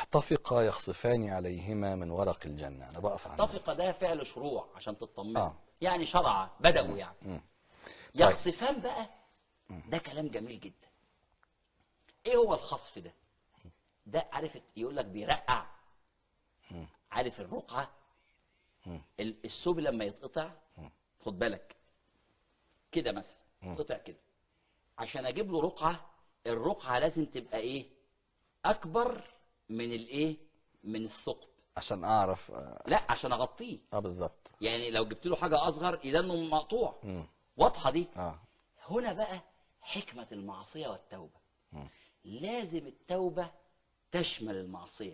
طفق يخصفان عليهما من ورق الجنة أنا بقف عند طفق ده فعل شروع عشان تطمن آه. يعني شرع بدأوا يعني يخصفان بقى ده كلام جميل جدا ايه هو الخصف ده ده عارف يقول لك بيرقع عارف الرقعه ال- الثوب لما يتقطع خد بالك كده مثلا قطع كده عشان اجيب له رقعه الرقعه لازم تبقى ايه اكبر من الايه من الثقب عشان أعرف آه, لا عشان اغطيه آه بالظبط يعني لو جبت له حاجه اصغر يدنه مقطوع واضحه دي آه هنا بقى حكمه المعصيه والتوبه لازم التوبه تشمل المعصيه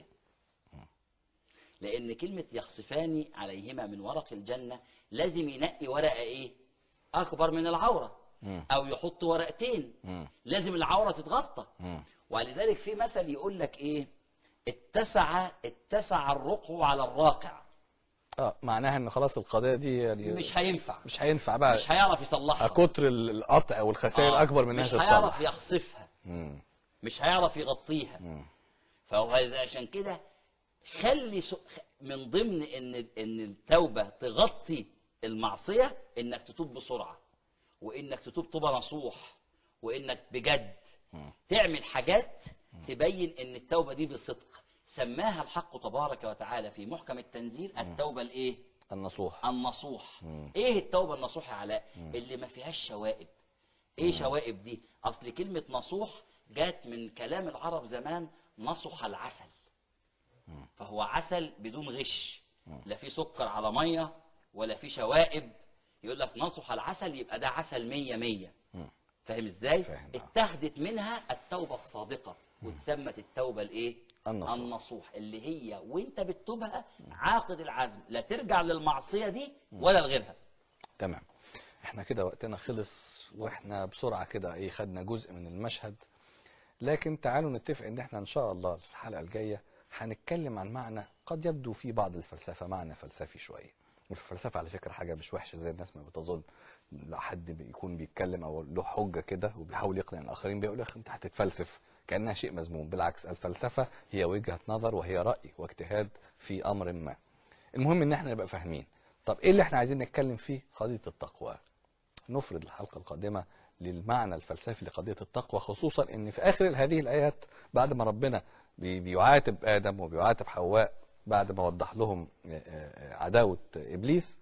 لان كلمه يخصفان عليهما من ورق الجنه لازم ينقي ورقه ايه اكبر من العوره او يحط ورقتين لازم العوره تتغطى ولذلك في مثل يقول لك ايه اتسع اتسع الرقع على الراقع اه معناها ان خلاص القضيه دي يعني مش هينفع مش هينفع بقى مش هيعرف يصلحها كتر ال- القطع والخسائر آه، اكبر من انها مش تتصلح هيعرف يخصفها مش هيعرف يغطيها فهو عشان كده خلي سو- خ- من ضمن ان ان التوبه تغطي المعصيه انك تتوب بسرعه وانك تتوب توبه نصوح وانك بجد تعمل حاجات تبين ان التوبه دي بصدق سماها الحق تبارك وتعالى في محكم التنزيل التوبه الايه النصوح النصوح ايه التوبه النصوح يا علاء اللي ما فيهاش شوائب ايه شوائب دي اصل كلمه نصوح جات من كلام العرب زمان نصح العسل فهو عسل بدون غش لا في سكر على ميه ولا في شوائب يقول لك نصح العسل يبقى ده عسل مية مية فاهم ازاي فاهم، آه. اتخذت منها التوبه الصادقه واتسمت التوبه الايه النصوح. النصوح اللي هي وانت بتتوبها عاقد العزم لا ترجع للمعصيه دي ولا لغيرها تمام احنا كده وقتنا خلص واحنا بسرعه كده ايه خدنا جزء من المشهد لكن تعالوا نتفق ان احنا ان شاء الله في الحلقه الجايه هنتكلم عن معنى قد يبدو في بعض الفلسفه معنى فلسفي شويه والفلسفه على فكره حاجه مش وحشه زي الناس ما بتظن لو حد بيكون بيتكلم او له حجه كده وبيحاول يقنع الاخرين بيقول لك انت هتتفلسف كانها شيء مذموم بالعكس الفلسفه هي وجهه نظر وهي راي واجتهاد في امر ما المهم ان احنا نبقى فاهمين طب ايه اللي احنا عايزين نتكلم فيه قضيه التقوى نفرد الحلقه القادمه للمعنى الفلسفي لقضيه التقوى خصوصا ان في اخر هذه الايات بعد ما ربنا بي- بيعاتب ادم وبيعاتب حواء بعد ما وضح لهم آه، آه، عداوه ابليس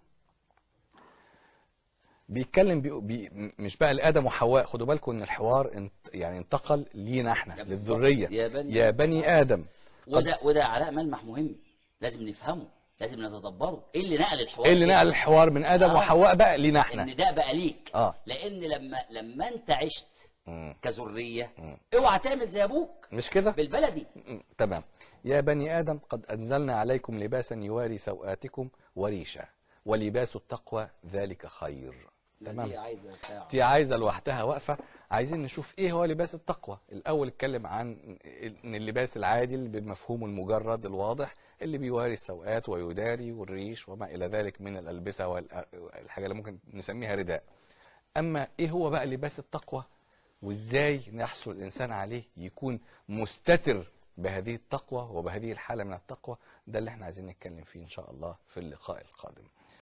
بيتكلم بي بي مش بقى لادم وحواء خدوا بالكم ان الحوار انت يعني انتقل لينا احنا يا بالظبط. للذريه يا بني يا بني ادم وده وده علاء ملمح مهم لازم نفهمه لازم نتدبره ايه اللي نقل الحوار ايه اللي كده؟ نقل الحوار من ادم آه. وحواء بقى لينا احنا ان ده بقى ليك آه. لان لما لما انت عشت كذريه اوعى تعمل زي ابوك مش كده بالبلدي م- تمام يا بني آدم قد أنزلنا عليكم لباسا يواري سوآتكم وريشا ولباس التقوى ذلك خير دي تمام عايزه ساعه دي عايزة لوحدها وقفة عايزين نشوف ايه هو لباس التقوى الأول اتكلم عن ان اللباس العادي اللي بمفهومه المجرد الواضح اللي بيواري السوآت ويداري والريش وما إلى ذلك من الألبسة والحاجة اللي ممكن نسميها رداء أما ايه هو بقى لباس التقوى وازاي يحصل الانسان عليه يكون مستتر بهذه التقوى وبهذه الحاله من التقوى ده اللي احنا عايزين نتكلم فيه ان شاء الله في اللقاء القادم